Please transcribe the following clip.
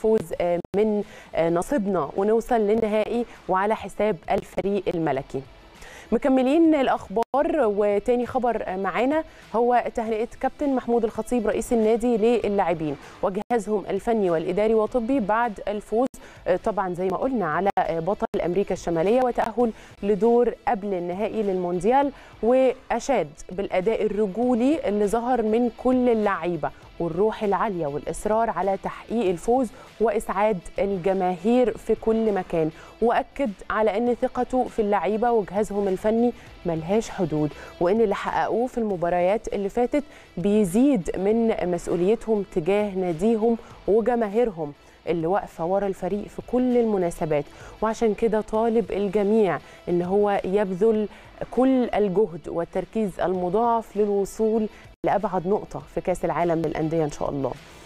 الفوز من نصيبنا ونوصل للنهائي وعلى حساب الفريق الملكي مكملين الاخبار وتاني خبر معانا هو تهنئه كابتن محمود الخطيب رئيس النادي للاعبين وجهازهم الفني والاداري والطبي بعد الفوز طبعا زي ما قلنا على بطل امريكا الشماليه وتاهل لدور قبل النهائي للمونديال واشاد بالاداء الرجولي اللي ظهر من كل اللعيبه والروح العاليه والاصرار على تحقيق الفوز واسعاد الجماهير في كل مكان واكد على ان ثقته في اللعيبه وجهازهم الفني ملهاش حدود وان اللي حققوه في المباريات اللي فاتت بيزيد من مسؤوليتهم تجاه ناديهم وجماهيرهم اللي واقفه ورا الفريق في كل المناسبات وعشان كده طالب الجميع ان هو يبذل كل الجهد والتركيز المضاعف للوصول لابعد نقطه في كاس العالم للانديه ان شاء الله